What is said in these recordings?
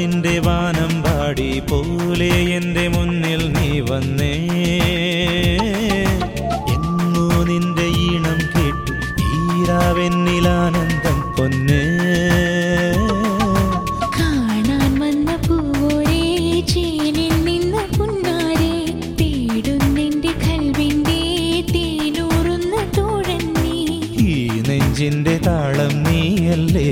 ഷാബാനിന്റെ വാനം പാടി പോലെ എന്റെ മുന്നിൽ നീ വന്നേ എങ്ങോ നിന്റെ ഈണം കേട്ടു ഈരാവെന്നിലാനന്ദം പൊന്നേ കാണാൻ വന്ന പൂവോരേ ചേലിൽ നിന്ന പുന്നാരെ തേടുന്നെന്റെ കൽവിന്റെ തേനൂറുന്ന തോഴൻ നീ ഈ നെഞ്ചിന്റെ താളം നീയല്ലേ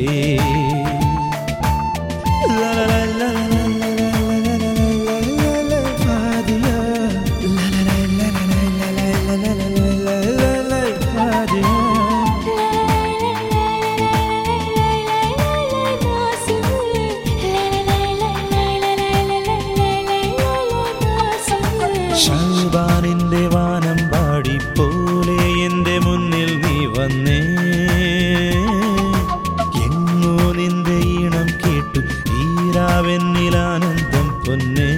ഷാബാനിന്റെ വാനം പാടി പോലെ എന്റെ മുന്നിൽ നീ വന്നേ എങ്ങോ നിന്റെ ഈണം കേട്ടു ഈരാവെന്നിലാനന്ദം പൊന്നേ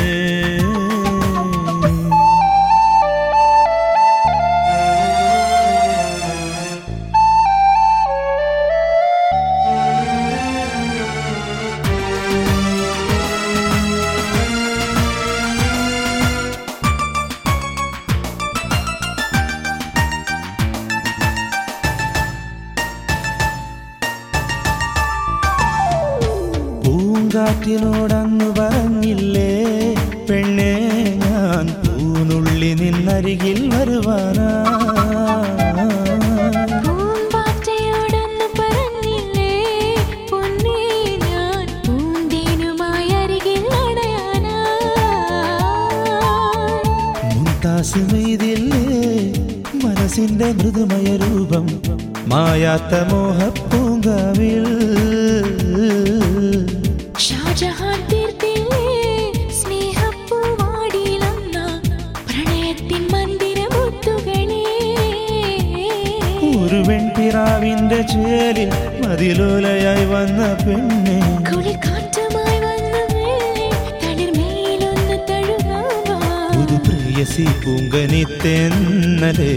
പൂങ്കാറ്റിനോടന്ന് പറഞ്ഞില്ലേ പെണ്ണേ ഞാൻ പൂനുള്ളി നിന്നരികിൽ വരുവാനാ പൂമ്പാറ്റയോടൊന്ന് പറഞ്ഞില്ലേ പൊന്നേ ഞാൻ പൂന്തേനുമായി അരികിൽ അണയാനാ മുന്താസ് മെയ്തില്ലേ മനസ്സിന്റെ മൃദുമയ രൂപം മായാത്ത മോഹപ്പൂങ്കാവിൽ ഷാജഹാൻ തീർത്തില്ലേ സ്നേഹപ്പൂവാടിയിലൊന്ന പ്രണയത്തിൻ മന്ദിരമുത്തുകളേ ഒരു വെൺപിറാവിന്റെ ചേലിൽ മതിലോലയായി വന്ന പെണ്ണെ കുളിക്കാറ്റുമായി വന്ന വെള്ളി തളിർമേലൊന്ന് തഴുകാവാ പുതു പ്രിയസി പൂങ്കനി തെന്നലേ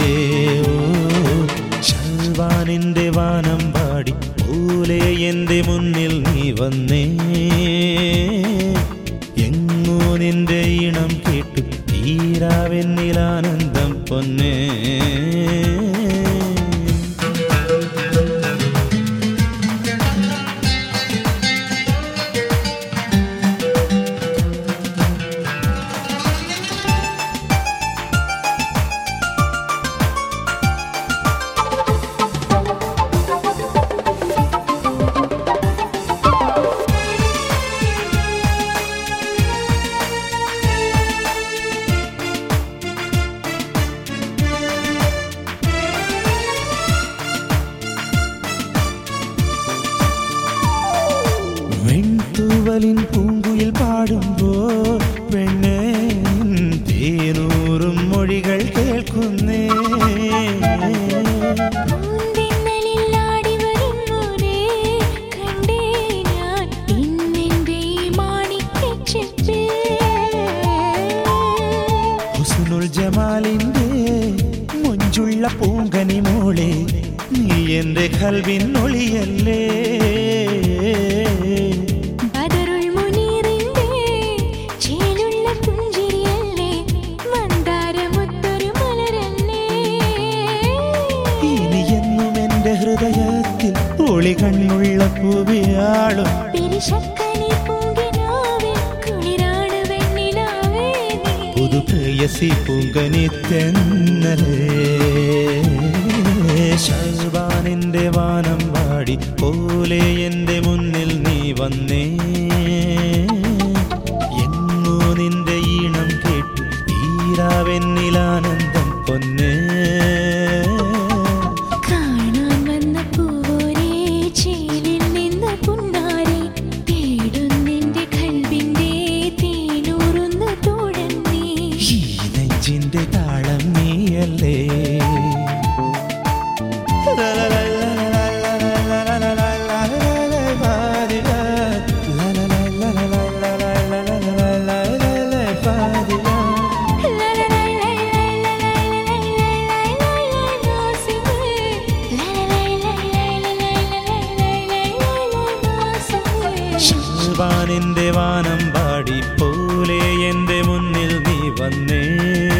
ശൽവാനിന്റെ വാനം പാടി പോലെ എന്റെ മുന്നിൽ നീ വന്നേ എങ്ങോ നിന്റെ ഈണം കേട്ടു തീരാവെന്നിലാനന്ദം പൊന്നേ വെൺതൂവലിൻ പൂങ്കുയിൽ പാടുമ്പോൾ പെണ്ണേ നിൻ തേനൂറും മൊഴികൾ കേൾക്കുന്നേ പൂന്തിന്നലിൽ ആടി വരുന്നോരേ കണ്ടേ ഞാൻ ഇന്നെന്റെ ഈ മാണിക്യച്ചെപ്പിൽ ഹുസ്നുൽ ജമാലിന്റെ മൊഞ്ചുള്ള പൂങ്കനി മോളെ നീ എന്റെ കൽവിൻ ഒളിയല്ലേ ബദറുൽ മുനീറിന്റെ ചേലുള്ള പുഞ്ചിരിയല്ലേ മന്ദാരമുത്തൊരു മലരല്ലേ ഇനി എന്നും എന്റെ ഹൃദയത്തിൽ ഒളി കണ്ണുള്ള പൂവിയാളും പിരിശക്കനി പൂങ്കിനാവിൽ കുളിരാണ് വെണ്ണിലാവേ നീ പുതു പ്രിയസി പൂങ്കനി തെന്നലേ ശർവാനിന്റെ വാനം പാടി പോലെ എന്റെ മുന്നിൽ നീ വന്നേ എങ്ങോ നിന്റെ ഈണം കേട്ടു ഈരാവെന്നിലാനന്ദം പൊന്നേ കാണാൻ വന്ന പൂവോരേ ചേലിൽ നിന്ന പുന്നാരെ തേടുന്നെന്റെ കൽവിന്റെ തേനൂറുന്ന തോഴൻ നീ ഈ നെഞ്ചിന്റെ താളം നീയല്ലേ ലാ ഷാബാനിന്റെ വാനം പാടി പോലെ എന്റെ മുന്നിൽ നീ വന്നേ